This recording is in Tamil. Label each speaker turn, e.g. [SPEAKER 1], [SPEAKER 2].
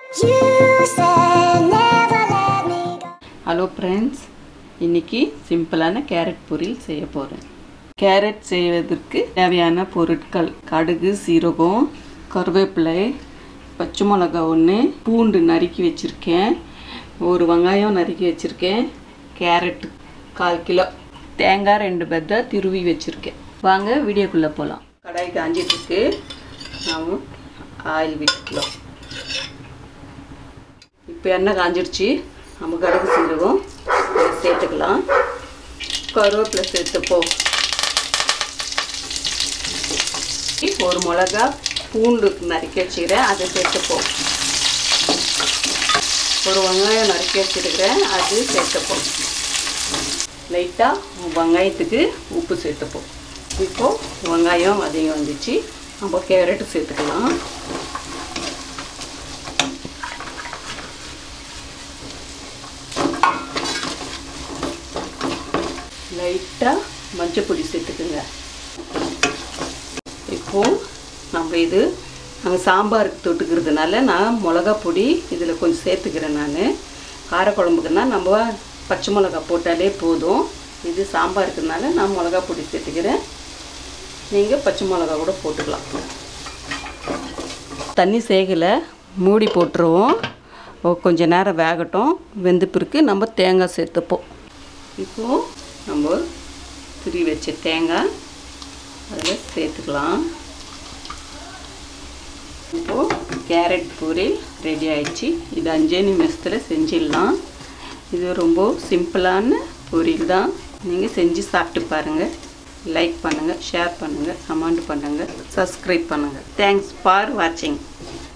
[SPEAKER 1] You said never let me go.
[SPEAKER 2] Hello friends இன்னைக்கு சிம்பிளான கேரட் பொரியல் செய்ய போகிறேன் கேரட் செய்வதற்கு தேவையான பொருட்கள் கடுகு சீரகம் கருவேப்பிலை பச்சை மிளகா ஒன்று பூண்டு நறுக்கி வச்சுருக்கேன் ஒரு வெங்காயம் நறுக்கி வச்சுருக்கேன் கேரட் கால் கிலோ தேங்காய் ரெண்டு பெத்த திருவி வச்சுருக்கேன் வாங்க வீடியோக்குள்ளே போகலாம் கடாய் காஞ்சிட்ருக்கு நாம் ஆயில் விட்டுக்கலாம் இப்போ எண்ணெய் காஞ்சிடுச்சு நம்ம கடுகு சீரகம் இதை சேர்த்துக்கலாம் கருவேப்பிலை சேர்த்துப்போம் ஒரு மிளகா பூண்டு நறுக்கி வச்சுக்கிறேன் அதை சேர்த்துப்போம் ஒரு வெங்காயம் நறுக்கி வச்சுருக்கிறேன் அது சேர்த்துப்போம் லைட்டாக வெங்காயத்துக்கு உப்பு சேர்த்துப்போம் இப்போது வெங்காயம் அதிகம் வந்துச்சு நம்ம கேரட்டு சேர்த்துக்கலாம் லைட்டாக மஞ்சள் பொடி சேர்த்துக்குங்க இப்போது நம்ம இது நாங்கள் சாம்பாருக்கு தொட்டுக்கிறதுனால நான் மிளகா பொடி இதில் கொஞ்சம் சேர்த்துக்கிறேன் நான் காரக்குழம்புக்குன்னா நம்ம பச்சை மிளகா போட்டாலே போதும் இது சாம்பாருக்குனால நான் மிளகா பொடி சேர்த்துக்கிறேன் நீங்கள் பச்சை மிளகா கூட போட்டுக்கலாம் தண்ணி சேகலை மூடி போட்டுருவோம் கொஞ்ச நேரம் வேகட்டும் வெந்த பிறகு நம்ம தேங்காய் சேர்த்துப்போம் இப்போது நம்ம துரி வச்ச தேங்காய் அதில் சேர்த்துக்கலாம் இப்போது கேரட் பொரியல் ரெடி ஆயிடுச்சு இது அஞ்சே நிமிஷத்தில் செஞ்சிடலாம் இது ரொம்ப சிம்பிளான பொரியல் தான் நீங்கள் செஞ்சு சாப்பிட்டு பாருங்கள் லைக் பண்ணுங்கள் ஷேர் பண்ணுங்கள் கமெண்ட் பண்ணுங்கள் சப்ஸ்கிரைப் பண்ணுங்கள் தேங்க்ஸ் ஃபார் வாட்சிங்